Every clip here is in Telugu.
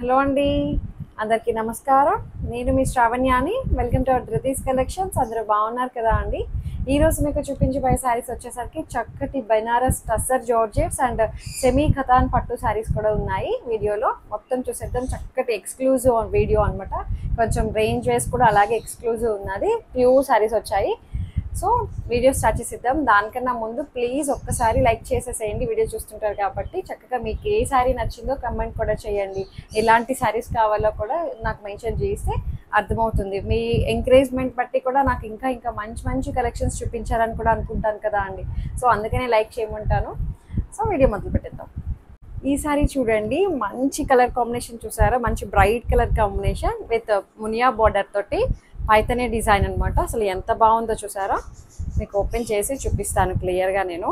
హలో అండి అందరికీ నమస్కారం నేను మీ శ్రావణ్యాని welcome to our Dhruti's collections అందరూ బాగున్నారు కదా అండి ఈ రోజు మీకు చూపించబోయే శారీస్ వచ్చేసరికి చక్కటి Banaras tussar georgettes and semi Katan పట్టు శారీస్ కూడా ఉన్నాయి వీడియోలో మొత్తం చూసేద్దాం చక్కటి ఎక్స్క్లూజివ్ వీడియో అన్నమాట కొంచెం రేంజ్ వేస్ కూడా అలాగే ఎక్స్క్లూజివ్ ఉన్నది ప్యూర్ శారీస్ వచ్చాయి సో వీడియో స్టార్ట్ చేసిద్దాం దానికన్నా ముందు ప్లీజ్ ఒక్కసారి లైక్ చేసేసేయండి వీడియో చూస్తుంటారు కాబట్టి చక్కగా మీకు ఏ శారీ నచ్చిందో కమెంట్ కూడా చేయండి ఎలాంటి శారీస్ కావాలో కూడా నాకు మెన్షన్ చేస్తే అర్థమవుతుంది మీ ఎంకరేజ్మెంట్ బట్టి కూడా నాకు ఇంకా ఇంకా మంచి మంచి కలెక్షన్స్ చూపించాలని కూడా అనుకుంటాను కదా అండి సో అందుకనే లైక్ చేయమంటాను సో వీడియో మొదలు పెట్టేద్దాం ఈ సారీ చూడండి మంచి కలర్ కాంబినేషన్ చూసారా మంచి బ్రైట్ కలర్ కాంబినేషన్ విత్ మునియా బార్డర్ తోటి పైతనే డిజైన్ అనమాట అసలు ఎంత బాగుందో చూసారా మీకు ఓపెన్ చేసి చూపిస్తాను క్లియర్గా నేను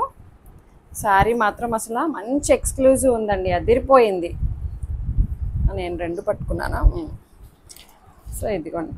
శారీ మాత్రం అసలు మంచి ఎక్స్క్లూజివ్ ఉందండి అదిరిపోయింది నేను రెండు పట్టుకున్నానా ఉమ్. సో ఇదిగోండి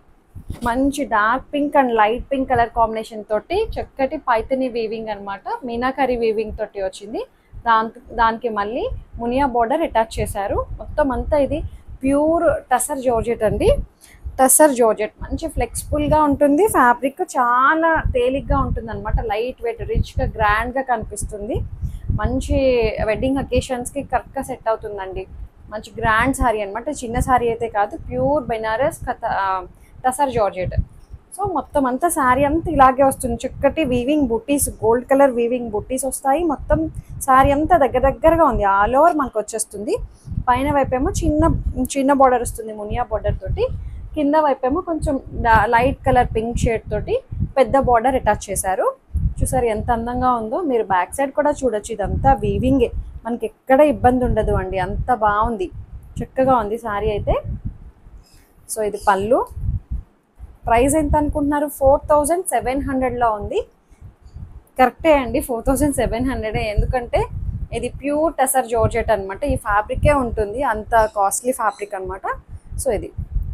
మంచి dark pink and light pink colour combination తోటి చక్కటి పైతని వీవింగ్ అన్నమాట మీనాకరి వీవింగ్ తోటి వచ్చింది దాంతో దానికి మళ్ళీ మునియా బార్డర్ అటాచ్ చేశారు మొత్తం అంతా ఇది ప్యూర్ టసర్ జార్జెట్ అండి టసర్ జార్జెట్ మంచి ఫ్లెక్సిబుల్గా ఉంటుంది ఫ్యాబ్రిక్ చాలా తేలిగ్గా ఉంటుంది అనమాట లైట్ వెయిట్ రిచ్గా గ్రాండ్గా కనిపిస్తుంది మంచి వెడ్డింగ్ అకేషన్స్కి కరెక్ట్గా సెట్ అవుతుందండి మంచి గ్రాండ్ శారీ అనమాట చిన్న శారీ అయితే కాదు ప్యూర్ బెనారస్ కథ టసర్ జార్జెట్ సో మొత్తం అంతా శారీ అంతా ఇలాగే వస్తుంది చక్కటి weaving buttis gold colour weaving buttis వస్తాయి మొత్తం శారీ అంతా దగ్గర దగ్గరగా ఉంది ఆల్ ఓవర్ మనకు వచ్చేస్తుంది పైన వైపేమో చిన్న చిన్న బార్డర్ వస్తుంది మునియా బార్డర్ తోటి కింద వైపేమో కొంచెం లైట్ కలర్ పింక్ షేడ్ తోటి పెద్ద బార్డర్ అటాచ్ చేశారు చూసారు ఎంత అందంగా ఉందో మీరు బ్యాక్ సైడ్ కూడా చూడొచ్చు ఇదంతా వీవింగే మనకి ఎక్కడ ఇబ్బంది ఉండదు అండి అంత బాగుంది చక్కగా ఉంది శారీ అయితే సో ఇది పళ్ళు ప్రైస్ ఎంత అనుకుంటున్నారు ఫోర్ థౌజండ్ సెవెన్ హండ్రెడ్లో ఉంది కరెక్టే అండి ఫోర్ థౌజండ్ సెవెన్ హండ్రెడే ఎందుకంటే ఇది ప్యూర్ టెసర్ జార్జెట్ అనమాట ఈ ఫ్యాబ్రికే ఉంటుంది అంత కాస్ట్లీ ఫ్యాబ్రిక్ అనమాట సో ఇది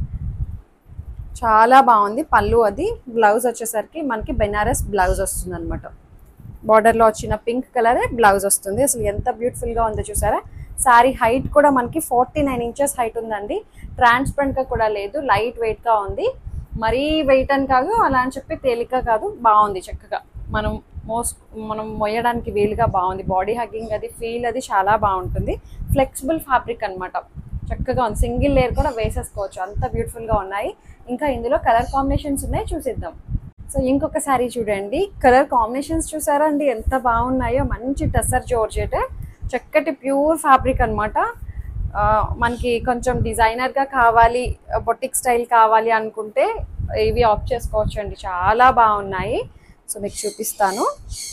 చాలా బాగుంది పళ్ళు అది బ్లౌజ్ వచ్చేసరికి మనకి బెనారస్ బ్లౌజ్ వస్తుంది అనమాట బార్డర్లో వచ్చిన పింక్ కలరే బ్లౌజ్ వస్తుంది అసలు ఎంత బ్యూటిఫుల్గా ఉందో చూసారా శారీ హైట్ కూడా మనకి ఫార్టీ నైన్ ఇంచెస్ హైట్ ఉందండి ట్రాన్స్పరెంట్గా కూడా లేదు లైట్ వెయిట్గా ఉంది మరీ వెయిట్ అని కాదు అలా అని చెప్పి తేలిక కాదు బాగుంది చక్కగా మనం మోస్ మనం మొయ్యడానికి వీలుగా బాగుంది బాడీ హగ్గింగ్ అది ఫీల్ అది చాలా బాగుంటుంది ఫ్లెక్సిబుల్ ఫ్యాబ్రిక్ అనమాట చక్కగా ఉంది సింగిల్ లేయర్ కూడా వేసేసుకోవచ్చు అంత బ్యూటిఫుల్గా ఉన్నాయి ఇంకా ఇందులో కలర్ కాంబినేషన్స్ ఉన్నాయి చూసిద్దాం సో ఇంకొక శారీ చూడండి కలర్ కాంబినేషన్స్ చూసారా అండి ఎంత బాగున్నాయో మంచి టసర్ జోర్జెట్ చక్కటి ప్యూర్ ఫ్యాబ్రిక్ అనమాట మనకి కొంచెం డిజైనర్గా కావాలి బొటిక్ స్టైల్ కావాలి అనుకుంటే ఇవి ఆఫ్ చేసుకోవచ్చు అండి చాలా బాగున్నాయి సో మీకు చూపిస్తాను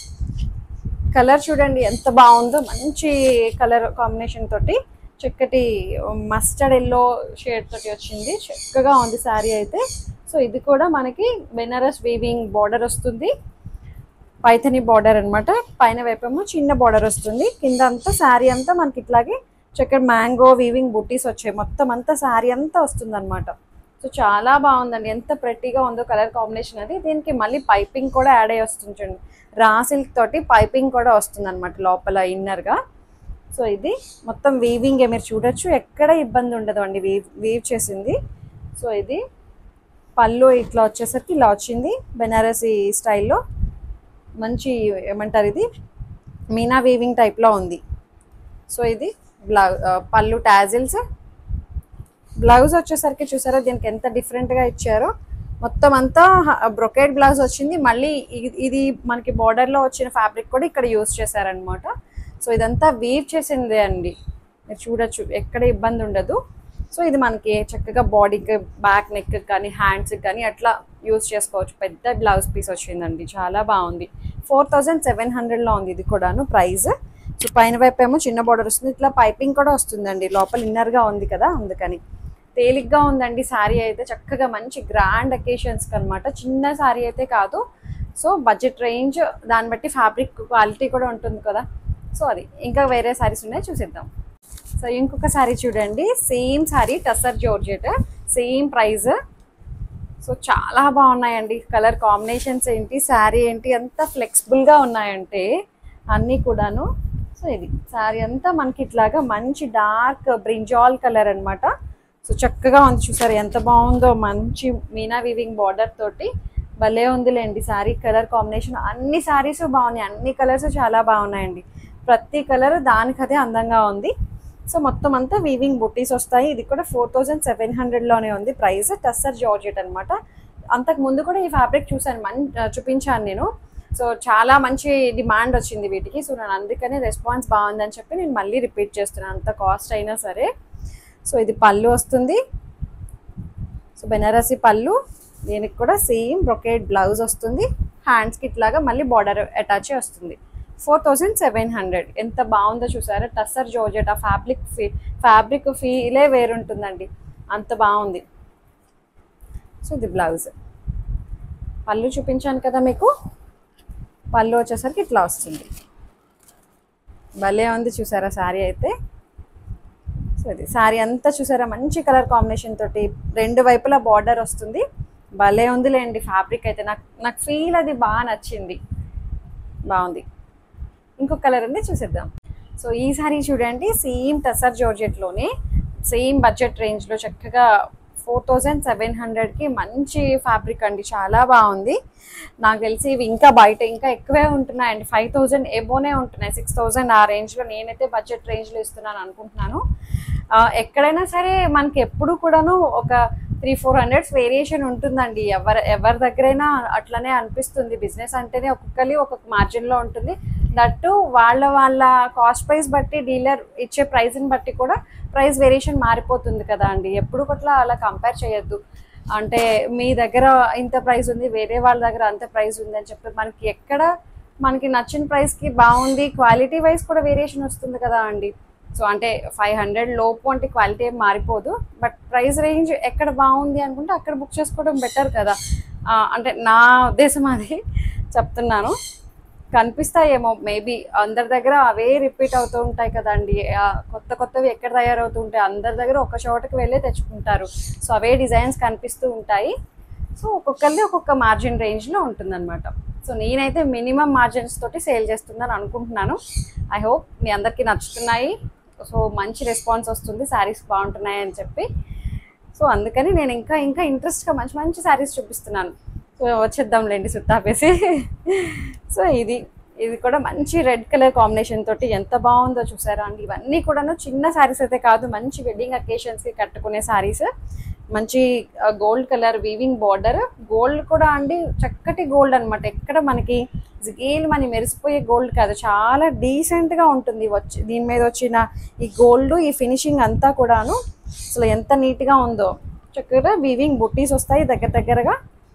కలర్ చూడండి ఎంత బాగుందో మంచి కలర్ కాంబినేషన్ తోటి చక్కటి మస్టర్డ్ ఎల్లో షేడ్ తోటి వచ్చింది చక్కగా ఉంది శారీ అయితే సో ఇది కూడా మనకి బెనారస్ వీవింగ్ బార్డర్ వస్తుంది పైథని బార్డర్ అనమాట పైన వైపేమో చిన్న బార్డర్ వస్తుంది కింద అంతా శారీ అంతా మనకి ఇట్లాగే చక్కటి మ్యాంగో వీవింగ్ బుట్టీస్ వచ్చాయి మొత్తం అంతా శారీ అంతా వస్తుంది అనమాట సో చాలా బాగుందండి ఎంత ప్రెట్టీగా ఉందో కలర్ కాంబినేషన్ అది దీనికి మళ్ళీ పైపింగ్ కూడా యాడ్ అయ్యి వస్తుంది చూడండి రా సిల్క్ తోటి పైపింగ్ కూడా వస్తుంది అనమాట లోపల ఇన్నర్గా సో ఇది మొత్తం వీవింగ్ మీరు చూడొచ్చు ఎక్కడ ఇబ్బంది ఉండదు అండి వీవ్ వీవ్ చేసింది సో ఇది పళ్ళు ఇట్లా వచ్చేసరికి ఇలా వచ్చింది బెనారసీ స్టైల్లో మంచి ఏమంటారు ఇది మీనా వీవింగ్ టైప్లో ఉంది సో ఇది బ్లౌ పళ్ళు టాజిల్స్ బ్లౌజ్ వచ్చేసరికి చూసారా దీనికి ఎంత డిఫరెంట్గా ఇచ్చారో మొత్తం అంతా బ్రొకేడ్ బ్లౌజ్ వచ్చింది మళ్ళీ ఇది మనకి బార్డర్లో వచ్చిన ఫ్యాబ్రిక్ కూడా ఇక్కడ యూస్ చేశారనమాట సో ఇదంతా వీవ్ చేసిందే అండి మీరు చూడొచ్చు ఎక్కడ ఇబ్బంది ఉండదు సో ఇది మనకి చక్కగా బాడీకి బ్యాక్ నెక్ కానీ హ్యాండ్స్కి కానీ అట్లా యూస్ చేసుకోవచ్చు పెద్ద బ్లౌజ్ పీస్ వచ్చిందండి చాలా బాగుంది ఫోర్ థౌజండ్ సెవెన్ హండ్రెడ్లో ఉంది ఇది కూడాను ప్రైస్ సో పైన వైపు ఏమో చిన్న బార్డర్ వస్తుంది ఇట్లా పైపింగ్ కూడా వస్తుందండి లోపల ఇన్నర్గా ఉంది కదా అందుకని తేలిగ్గా ఉందండి శారీ అయితే చక్కగా మంచి గ్రాండ్ అకేషన్స్కి అనమాట చిన్న శారీ అయితే కాదు సో బడ్జెట్ రేంజ్ దాన్ని బట్టి ఫ్యాబ్రిక్ క్వాలిటీ కూడా ఉంటుంది కదా సో అది ఇంకా వేరే శారీస్ ఉన్నాయి చూసిద్దాం సో ఇంకొక శారీ చూడండి same sari tussar georgette same price so చాలా బాగున్నాయండి కలర్ కాంబినేషన్స్ ఏంటి శారీ ఏంటి ఎంత ఫ్లెక్సిబుల్గా ఉన్నాయంటే అన్నీ కూడాను సో ఇది శారీ అంతా మనకి ఇట్లాగా మంచి డార్క్ బ్రింజాల్ కలర్ అన్నమాట సో చక్కగా ఉంది చూసారు ఎంత బాగుందో మంచి మీనా వీవింగ్ బార్డర్ తోటి భలే ఉందిలేండి శారీ కలర్ కాంబినేషన్ అన్ని శారీస్ బాగున్నాయి అన్ని కలర్స్ చాలా బాగున్నాయండి ప్రతి కలర్ దానికదే అందంగా ఉంది సో మొత్తం అంతా వీవింగ్ బుటీస్ వస్తాయి ఇది కూడా ఫోర్ థౌజండ్ సెవెన్ హండ్రెడ్లోనే ఉంది ప్రైస్ టస్సర్ జార్జెట్ అనమాట అంతకు ముందు కూడా ఈ ఫ్యాబ్రిక్ చూసాను మన్ చూపించాను నేను సో చాలా మంచి డిమాండ్ వచ్చింది వీటికి సో నేను అందుకనే రెస్పాన్స్ బాగుందని చెప్పి నేను మళ్ళీ రిపీట్ చేస్తున్నాను అంత కాస్ట్ అయినా సరే సో ఇది పళ్ళు వస్తుంది సో బెనారసి పళ్ళు దీనికి కూడా సేమ్ బ్రొకేట్ బ్లౌజ్ వస్తుంది హ్యాండ్స్కి ఇట్లాగా మళ్ళీ బార్డర్ అటాచ్ వస్తుంది ఫోర్ థౌజండ్ సెవెన్ హండ్రెడ్ ఎంత బాగుందో చూసారా టస్సర్ జోర్జెట్ ఆ ఫ్యాబ్రిక్ ఫీ ఫ్యాబ్రిక్ ఫీలే వేరుంటుందండి అంత బాగుంది సో ఇది బ్లౌజ్ పళ్ళు చూపించాను కదా మీకు పళ్ళు వచ్చేసరికి ఇట్లా వస్తుంది భలే ఉంది చూసారా శారీ అయితే సో ఇది శారీ అంతా చూసారా మంచి కలర్ కాంబినేషన్ తోటి రెండు వైపులా బార్డర్ వస్తుంది భలే ఉందిలేండి ఫ్యాబ్రిక్ అయితే నాకు నాకు ఫీల్ అది బాగా నచ్చింది బాగుంది ఇంకొక కలర్ ఉంది చూసేద్దాం సో ఈ సారీ చూడండి సేమ్ టసర్ జార్జెట్లోనే సేమ్ బడ్జెట్ రేంజ్లో చక్కగా ఫోర్ థౌజండ్ సెవెన్ హండ్రెడ్కి మంచి ఫ్యాబ్రిక్ అండి చాలా బాగుంది నాకు తెలిసి ఇవి ఇంకా బయట ఇంకా ఎక్కువే ఉంటున్నాయండి ఫైవ్ థౌజండ్ ఎబోనే ఉంటున్నాయి సిక్స్ థౌజండ్ ఆ రేంజ్లో నేనైతే బడ్జెట్ రేంజ్లో ఇస్తున్నాను అనుకుంటున్నాను ఆ, ఎక్కడైనా సరే మనకి ఎప్పుడు కూడాను ఒక త్రీ ఫోర్ హండ్రెడ్స్ వేరియేషన్ ఉంటుందండి ఎవరి ఎవరి దగ్గరైనా అట్లనే అనిపిస్తుంది బిజినెస్ అంటేనే ఒక్కొక్కరి ఒక్కొక్క మార్జిన్లో ఉంటుంది దట్టు వాళ్ళ వాళ్ళ కాస్ట్ ప్రైస్ బట్టి డీలర్ ఇచ్చే ప్రైస్ని బట్టి కూడా ప్రైస్ వేరియేషన్ మారిపోతుంది కదా అండి ఎప్పుడు కూడా అలా కంపేర్ చేయొద్దు అంటే మీ దగ్గర ఇంత ప్రైస్ ఉంది వేరే వాళ్ళ దగ్గర అంత ప్రైస్ ఉంది అని చెప్పి మనకి ఎక్కడ మనకి నచ్చిన ప్రైస్కి బాగుంది క్వాలిటీ వైజ్ కూడా వేరియేషన్ వస్తుంది కదా అండి సో అంటే ఫైవ్ హండ్రెడ్ లోపు అంటే క్వాలిటీ ఏం మారిపోదు బట్ ప్రైస్ రేంజ్ ఎక్కడ బాగుంది అనుకుంటే అక్కడ బుక్ చేసుకోవడం బెటర్ కదా ఆ, అంటే నా ఉద్దేశం అది చెప్తున్నాను కనిపిస్తాయేమో మేబీ అందరి దగ్గర అవే రిపీట్ అవుతూ ఉంటాయి కదండి ఆ, కొత్త కొత్తవి ఎక్కడ తయారవుతూ ఉంటాయి అందరి దగ్గర ఒక చోటకి వెళ్ళే తెచ్చుకుంటారు సో అవే డిజైన్స్ కనిపిస్తూ ఉంటాయి సో ఒక్కొక్కరిది ఒక్కొక్క మార్జిన్ రేంజ్లో ఉంటుందన్నమాట సో నేనైతే మినిమం మార్జిన్స్ తోటి సేల్ చేస్తున్నాను అనుకుంటున్నాను ఐ హోప్ మీ అందరికీ నచ్చుతున్నాయి సో మంచి రెస్పాన్స్ వస్తుంది శారీస్ బాగుంటున్నాయి అని చెప్పి సో అందుకని నేను ఇంకా ఇంకా ఇంట్రెస్ట్గా మంచి మంచి శారీస్ చూపిస్తున్నాను సో వచ్చేద్దాంలేండి సుత్తాపేసి సో ఇది ఇది కూడా మంచి రెడ్ కలర్ కాంబినేషన్ తోటి ఎంత బాగుందో చూసారా అండి ఇవన్నీ కూడాను చిన్న శారీస్ అయితే కాదు మంచి వెడ్డింగ్ అకేషన్స్కి కట్టుకునే శారీస్ మంచి gold colour weaving border gold కూడా అండి చక్కటి గోల్డ్ అన్నమాట ఎక్కడ మనకి జీల్ మని మెరిసిపోయే గోల్డ్ కాదు చాలా డీసెంట్గా ఉంటుంది వచ్చి దీని మీద వచ్చిన ఈ గోల్డ్ ఈ ఫినిషింగ్ అంతా కూడాను అసలు ఎంత నీట్గా ఉందో చక్కగా వీవింగ్ బుట్టీస్ వస్తాయి దగ్గర దగ్గరగా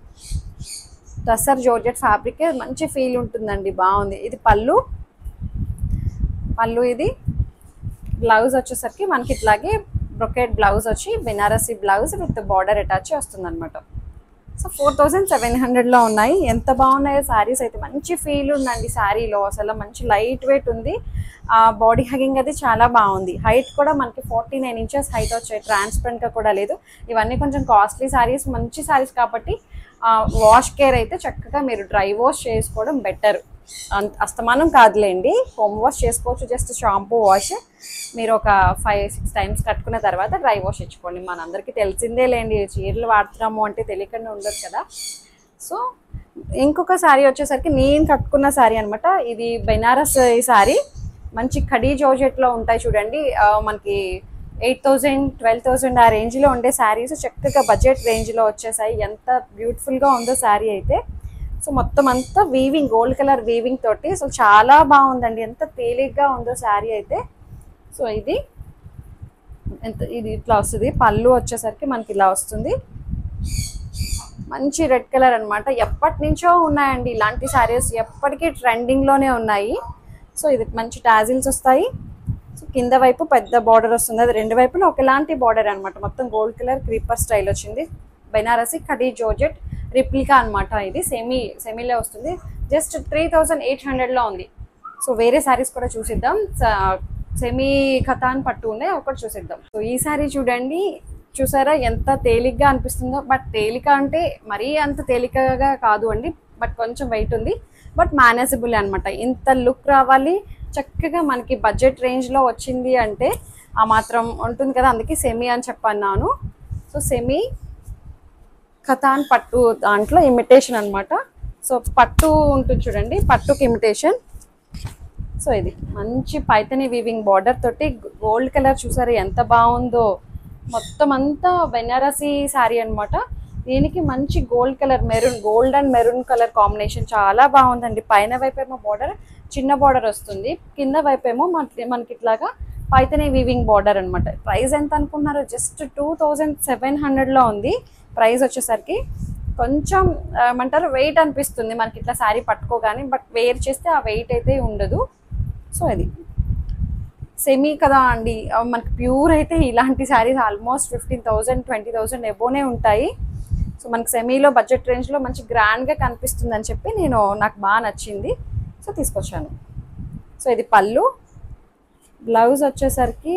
టసర్ జోర్జెట్ ఫ్యాబ్రిక్ మంచి ఫీల్ ఉంటుందండి బాగుంది ఇది పళ్ళు పళ్ళు ఇది బ్లౌజ్ వచ్చేసరికి మనకి ఇట్లాగే బ్రొకెట్ బ్లౌజ్ వచ్చి Banarasi blouse with border attach వస్తుంది అనమాట సో ఫోర్ థౌజండ్ సెవెన్ హండ్రెడ్లో ఉన్నాయి ఎంత బాగున్నాయో శారీస్ అయితే మంచి ఫీల్ ఉందండి శారీలో అసలు మంచి లైట్ వెయిట్ ఉంది ఆ బాడీ హగింగ్ అది చాలా బాగుంది హైట్ కూడా మనకి ఫార్టీ నైన్ ఇంచెస్ హైట్ వచ్చాయి ట్రాన్స్పరెంట్గా కూడా లేదు ఇవన్నీ కొంచెం కాస్ట్లీ శారీస్ మంచి శారీస్ కాబట్టి వాష్ కేర్ అయితే చక్కగా మీరు డ్రై వాష్ చేసుకోవడం బెటర్ అస్తమానం కాదులేండి హోమ్ వాష్ చేసుకోవచ్చు జస్ట్ షాంపూ వాష్ మీరు ఒక ఫైవ్ సిక్స్ టైమ్స్ కట్టుకున్న తర్వాత డ్రై వాష్ ఇచ్చుకోండి మనందరికీ తెలిసిందే లేండి చీరలు వాడుతున్నాము అంటే తెలియకుండా ఉండదు కదా సో ఇంకొక శారీ వచ్చేసరికి నేను కట్టుకున్న శారీ అనమాట ఇది బెనారస్ ఈ శారీ మంచి ఖడీ జోజెట్లో ఉంటాయి చూడండి ఆ, మనకి ఎయిట్ థౌజండ్ ట్వెల్వ్ థౌజండ్ ఆ రేంజ్లో ఉండే శారీస్ చక్కగా బడ్జెట్ రేంజ్లో వచ్చేసాయి ఎంత బ్యూటిఫుల్గా ఉందో శారీ అయితే సో మొత్తం అంతా వీవింగ్ గోల్డ్ కలర్ వీవింగ్ తోటి సో చాలా బాగుందండి ఎంత తేలిగ్గా ఉందో శారీ అయితే సో ఇది ఎంత ఇది ఇట్లా వస్తుంది పళ్ళు వచ్చేసరికి మనకి ఇలా వస్తుంది మంచి రెడ్ కలర్ అన్నమాట ఎప్పటి నుంచో ఉన్నాయండి ఇలాంటి శారీస్ ఎప్పటికీ ట్రెండింగ్లోనే ఉన్నాయి సో ఇది మంచి టాజిల్స్ వస్తాయి సో కింద వైపు పెద్ద బార్డర్ వస్తుంది అది రెండు వైపులా ఒకలాంటి బార్డర్ అన్నమాట మొత్తం గోల్డ్ కలర్ క్రీపర్ స్టైల్ వచ్చింది బెనారసి ఖడీ జోర్జెట్ రిప్లికా అన్నమాట ఇది సెమీ సెమీలో వస్తుంది జస్ట్ త్రీ థౌజండ్ ఎయిట్ హండ్రెడ్లో ఉంది సో వేరే శారీస్ కూడా చూసిద్దాం సెమీ కథాన్ పట్టు ఉన్నాయి ఒకటి చూసిద్దాం సో ఈ శారీ చూడండి చూసారా ఎంత తేలిగ్గా అనిపిస్తుందో బట్ తేలిక అంటే మరీ అంత తేలికగా కాదు అండి బట్ కొంచెం వెయిట్ ఉంది బట్ మేనేజబుల్ అనమాట ఇంత లుక్ రావాలి చక్కగా మనకి బడ్జెట్ రేంజ్లో వచ్చింది అంటే ఆ మాత్రం ఉంటుంది కదా అందుకే సెమీ అని చెప్పన్నాను సో సెమీ కథాన్ పట్టు దాంట్లో ఇమిటేషన్ అన్నమాట సో పట్టు ఉంటుంది చూడండి పట్టుకి ఇమిటేషన్ సో ఇది మంచి పైతని వీవింగ్ బార్డర్ తోటి గోల్డ్ కలర్ చూసారు ఎంత బాగుందో మొత్తం అంతా బెనారసీ శారీ అన్నమాట దీనికి మంచి gold colour maroon gold and maroon colour combination చాలా బాగుందండి పైన వైపేమో బార్డర్ చిన్న బార్డర్ వస్తుంది కింద వైపేమో మనకి మనకి ఇట్లాగా పైతనే వీవింగ్ బార్డర్ అన్నమాట ప్రైస్ ఎంత అనుకున్నారు జస్ట్ టూ థౌజండ్ సెవెన్ హండ్రెడ్లో ఉంది ప్రైస్ వచ్చేసరికి కొంచెం ఆ, ఏమంటారు వెయిట్ అనిపిస్తుంది మనకి ఇట్లా శారీ పట్టుకోగానే బట్ వేర్ చేస్తే ఆ వెయిట్ అయితే ఉండదు సో అది సెమీ కదా అండి ఆ, మనకి ప్యూర్ అయితే ఇలాంటి saris almost fifteen thousand twenty thousand ఎబోనే ఉంటాయి సో మనకి సెమీలో బడ్జెట్ రేంజ్లో మంచి గ్రాండ్గా కనిపిస్తుంది అని చెప్పి నేను నాకు బాగా నచ్చింది సో తీసుకొచ్చాను సో ఇది పళ్ళు బ్లౌజ్ వచ్చేసరికి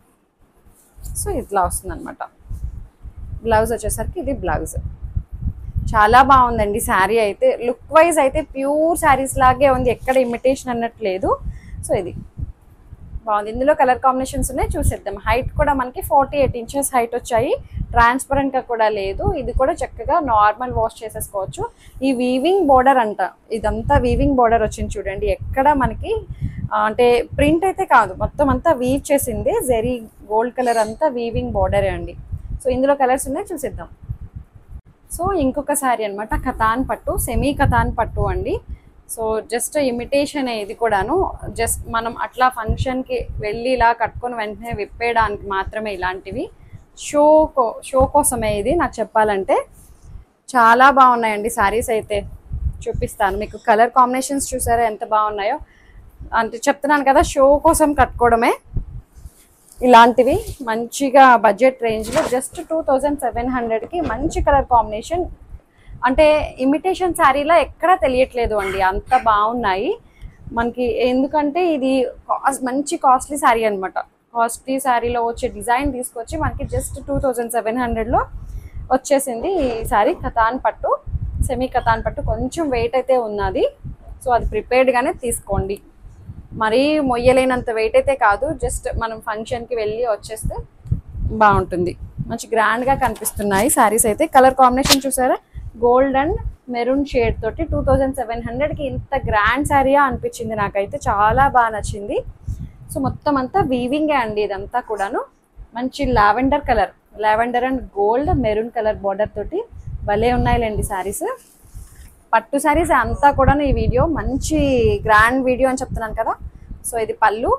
సో ఇట్లా వస్తుంది అనమాట బ్లౌజ్ వచ్చేసరికి ఇది బ్లౌజ్ చాలా బాగుందండి శారీ అయితే లుక్ వైజ్ అయితే ప్యూర్ శారీస్ లాగే ఉంది ఎక్కడ ఇమిటేషన్ అన్నట్టు లేదు సో ఇది బాగుంది ఇందులో కలర్ కాంబినేషన్స్ ఉన్నాయి చూసేద్దాం హైట్ కూడా మనకి ఫార్టీ ఎయిట్ ఇంచెస్ హైట్ వచ్చాయి ట్రాన్స్పరెంట్ గా కూడా లేదు ఇది కూడా చక్కగా నార్మల్ వాష్ చేసేసుకోవచ్చు ఈ వీవింగ్ బోర్డర్ అంట ఇదంతా వీవింగ్ బోర్డర్ వచ్చింది చూడండి ఎక్కడ మనకి ఆ, అంటే ప్రింట్ అయితే కాదు మొత్తం అంతా వీవ్ చేసింది జెరీ గోల్డ్ కలర్ అంతా వీవింగ్ బోర్డరే అండి సో ఇందులో కలర్స్ ఉన్నాయి చూసేద్దాం సో ఇంకొక శారీ అనమాట కథాన్ పట్టు సెమీ కథాన్ పట్టు అండి సో జస్ట్ ఇమిటేషన్ ఇది కూడాను జస్ట్ మనం అట్లా ఫంక్షన్కి వెళ్ళి ఇలా కట్టుకొని వెంటనే విప్పేయడానికి మాత్రమే ఇలాంటివి షో కో షో కోసమే ఇది నాకు చెప్పాలంటే చాలా బాగున్నాయండి శారీస్ అయితే చూపిస్తాను మీకు కలర్ కాంబినేషన్స్ చూసారా ఎంత బాగున్నాయో అంటే చెప్తున్నాను కదా షో కోసం కట్టుకోవడమే ఇలాంటివి మంచిగా బడ్జెట్ రేంజ్లో జస్ట్ టూ థౌజండ్ సెవెన్ హండ్రెడ్కి మంచి కలర్ కాంబినేషన్ అంటే ఇమిటేషన్ శారీలా ఎక్కడా తెలియట్లేదు అండి అంత బాగున్నాయి మనకి ఎందుకంటే ఇది కాస్ట్ మంచి కాస్ట్లీ శారీ అనమాట కాస్ట్లీ శారీలో వచ్చే డిజైన్ తీసుకొచ్చి మనకి జస్ట్ టూ థౌజండ్ సెవెన్ హండ్రెడ్లో వచ్చేసింది ఈ శారీ కథాన్ పట్టు సెమీ కథాన్ పట్టు కొంచెం వెయిట్ అయితే ఉన్నది సో అది ప్రిపేర్డ్గానే తీసుకోండి మరీ మొయ్యలేనంత వెయిట్ అయితే కాదు జస్ట్ మనం ఫంక్షన్కి వెళ్ళి వచ్చేస్తే బాగుంటుంది మంచి గ్రాండ్గా కనిపిస్తున్నాయి శారీస్ అయితే కలర్ కాంబినేషన్ చూసారా గోల్డ్ అండ్ మెరూన్ షేడ్ తోటి టూ థౌజండ్ సెవెన్ హండ్రెడ్కి ఇంత గ్రాండ్ శారీయా అనిపించింది నాకైతే చాలా బాగా నచ్చింది సో మొత్తం అంతా వీవింగే అండి ఇదంతా కూడాను మంచి lavender colour lavender and gold maroon colour border తోటి భలే ఉన్నాయిలేండి శారీస్ పట్టు శారీస్ అంతా కూడా ఈ వీడియో మంచి గ్రాండ్ వీడియో అని చెప్తున్నాను కదా సో ఇది పళ్ళు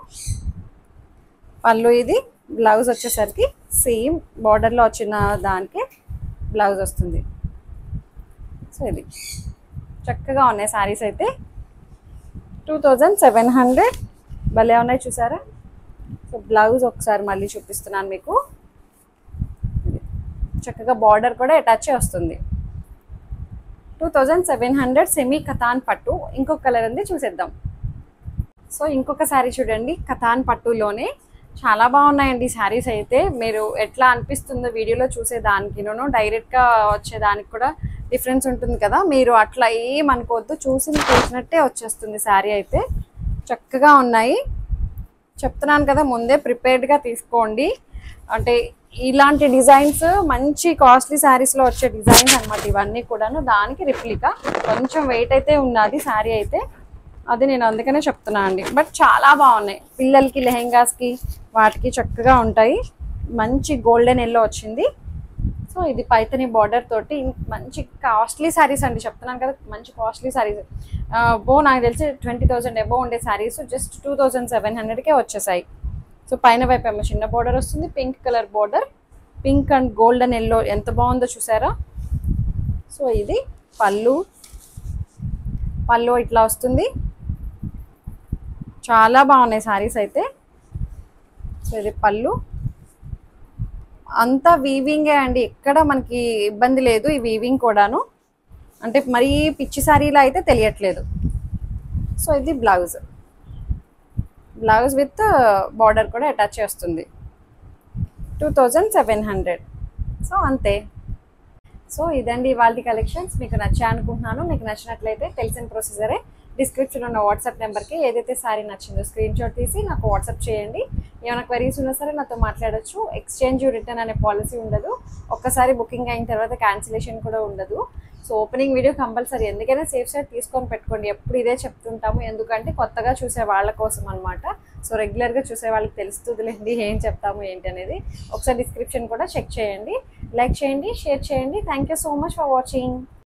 పళ్ళు ఇది బ్లౌజ్ వచ్చేసరికి సేమ్ బార్డర్లో వచ్చిన దానికి బ్లౌజ్ వస్తుంది సో ఇది చక్కగా ఉన్నాయి శారీస్ అయితే టూ థౌజండ్ సెవెన్ హండ్రెడ్ భలే ఉన్నాయి చూసారా సో బ్లౌజ్ ఒకసారి మళ్ళీ చూపిస్తున్నాను మీకు ఇది. చక్కగా బార్డర్ కూడా అటాచ్ వస్తుంది two thousand seven hundred semi Katan పట్టు ఇంకొక కలర్ ఉంది చూసేద్దాం సో ఇంకొక శారీ చూడండి కథాన్ పట్టులోనే చాలా బాగున్నాయండి శారీస్ అయితే మీరు ఎట్లా అనిపిస్తుందో వీడియోలో చూసే దానికినూ డైరెక్ట్గా వచ్చేదానికి కూడా డిఫరెన్స్ ఉంటుంది కదా మీరు అట్లా ఏమనుకోవద్దు చూసి చూసినట్టే వచ్చేస్తుంది శారీ అయితే చక్కగా ఉన్నాయి చెప్తున్నాను కదా ముందే ప్రిపేర్డ్గా తీసుకోండి అంటే ఇలాంటి డిజైన్స్ మంచి కాస్ట్లీ శారీస్లో వచ్చే డిజైన్స్ అన్నమాట ఇవన్నీ కూడాను దానికి రిప్లికా కొంచెం వెయిట్ అయితే ఉన్నది శారీ అయితే అది నేను అందుకనే చెప్తున్నా అండి బట్ చాలా బాగున్నాయి పిల్లలకి లెహెంగాస్కి వాటికి చక్కగా ఉంటాయి మంచి గోల్డెన్ ఎల్లో వచ్చింది సో ఇది పైతని బార్డర్ తోటి మంచి కాస్ట్లీ శారీస్ అండి చెప్తున్నాను కదా మంచి కాస్ట్లీ శారీస్ బో నాకు తెలిసి ట్వంటీ థౌసండ్ ఎబో ఉండే saris just two thousand seven హండ్రెడ్కే వచ్చేసాయి సో పైన వైపు ఏమో చిన్న బార్డర్ వస్తుంది pink colour border pink and golden yellow ఎంత బాగుందో చూసారా సో ఇది పళ్ళు పళ్ళు ఇట్లా వస్తుంది చాలా బాగున్నాయి శారీస్ అయితే సో ఇది పళ్ళు అంతా వీవింగే అండి ఎక్కడ మనకి ఇబ్బంది లేదు ఈ వీవింగ్ కూడాను అంటే మరీ పిచ్చి శారీలా అయితే తెలియట్లేదు సో ఇది బ్లౌజ్ బ్లౌజ్ విత్ బార్డర్ కూడా అటాచ్ చేస్తుంది two thousand seven hundred so అంతే సో ఇదండి ఇవాళ కలెక్షన్స్ మీకు నచ్చాయి అనుకుంటున్నాను మీకు నచ్చినట్లయితే తెలిసిన ప్రొసీజరే డిస్క్రిప్షన్ ఉన్న వాట్సాప్ నెంబర్కి ఏదైతే శారీ నచ్చిందో స్క్రీన్ షాట్ తీసి నాకు వాట్సాప్ చేయండి ఏమైనా క్వరీస్ ఉన్నా సరే నాతో మాట్లాడొచ్చు ఎక్స్చేంజ్ రిటర్న్ అనే పాలసీ ఉండదు ఒక్కసారి బుకింగ్ అయిన తర్వాత క్యాన్సిలేషన్ కూడా ఉండదు సో ఓపెనింగ్ వీడియో కంపల్సరీ ఎందుకైనా సేఫ్ సైడ్ తీసుకొని పెట్టుకోండి ఎప్పుడు ఇదే చెప్తుంటాము ఎందుకంటే కొత్తగా చూసే వాళ్ళ కోసం అనమాట సో రెగ్యులర్గా చూసే వాళ్ళకి తెలుస్తుందిలేండి ఏం చెప్తాము ఏంటి అనేది ఒకసారి డిస్క్రిప్షన్ కూడా చెక్ చేయండి లైక్ చేయండి షేర్ చేయండి thank you so much for watching